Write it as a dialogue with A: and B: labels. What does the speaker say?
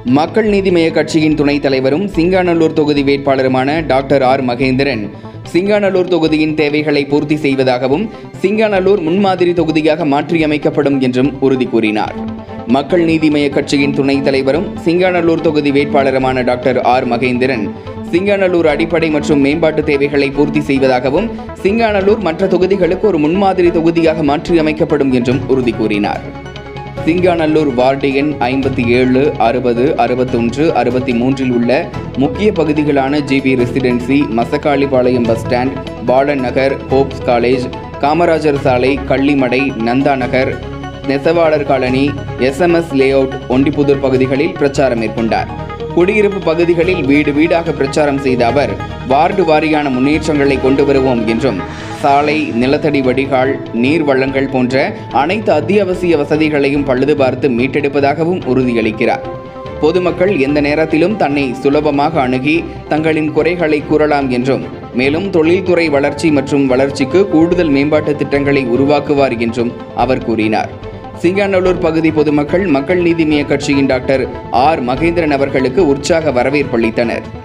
A: மக்கள் நீதி மய்ய கட்சியின் துணைத் தலைவரும் சிங்காநல்லூர் தொகுதி வேட்பாளருமான டாக்டர் ஆர் மகேந்திரன் சிங்காநல்லூர் தொகுதியின் தேவைகளை பூர்த்தி செய்வதாகவும் சிங்காநல்லூர் முன்மாதிரி தொகுதியாக மாற்றியமைக்கப்படும் என்றும் உறுதி கூறினார் மக்கள் நீதி மய்ய கட்சியின் துணைத் தலைவரும் சிங்காநல்லூர் தொகுதி வேட்பாளருமான டாக்டர் ஆர் மகேந்திரன் சிங்காநல்லூர் அடிப்படை மற்றும் மேம்பாட்டு தேவைகளை பூர்த்தி செய்வதாகவும் சிங்காநல்லூர் மற்ற தொகுதிகளுக்கு ஒரு முன்மாதிரி தொகுதியாக மாற்றியமைக்கப்படும் என்றும் உறுதி கூறினார் சிங்காநல்லூர் வார்டு எண் ஐம்பத்தி ஏழு அறுபது அறுபத்தொன்று அறுபத்தி மூன்றில் உள்ள முக்கிய பகுதிகளான GP residency Masakkalipalayam bus stand Balan Nagar Hopes college Kamarajar சாலை கள்ளிமடை நந்தா நகர் நெசவாளர் காலனி எஸ்எம்எஸ் லேஅவுட் ஒண்டிப்புதூர் பகுதிகளில் பிரச்சாரம் மேற்கொண்டார் குடியிருப்பு பகுதிகளில் வீடு வீடாக பிரச்சாரம் செய்த அவர் வார்டு வாரியான முன்னேற்றங்களை கொண்டு வருவோம் என்றும் சாலை நிலத்தடி வடிகால் நீர் வளங்கள் போன்ற அனைத்து அத்தியாவசிய வசதிகளையும் பழுது பார்த்து மீட்டெடுப்பதாகவும் உறுதியளிக்கிறார் பொதுமக்கள் எந்த நேரத்திலும் தன்னை சுலபமாக அணுகி தங்களின் குறைகளை கூறலாம் என்றும் மேலும் தொழில்துறை வளர்ச்சி மற்றும் வளர்ச்சிக்கு கூடுதல் மேம்பாட்டு திட்டங்களை உருவாக்குவார் என்றும் அவர் கூறினார் சிங்காநல்லூர் பகுதி பொதுமக்கள் மக்கள் நீதி மய்ய கட்சியின் டாக்டர் ஆர் மகேந்திரன் அவர்களுக்கு உற்சாக வரவேற்பளித்தனர்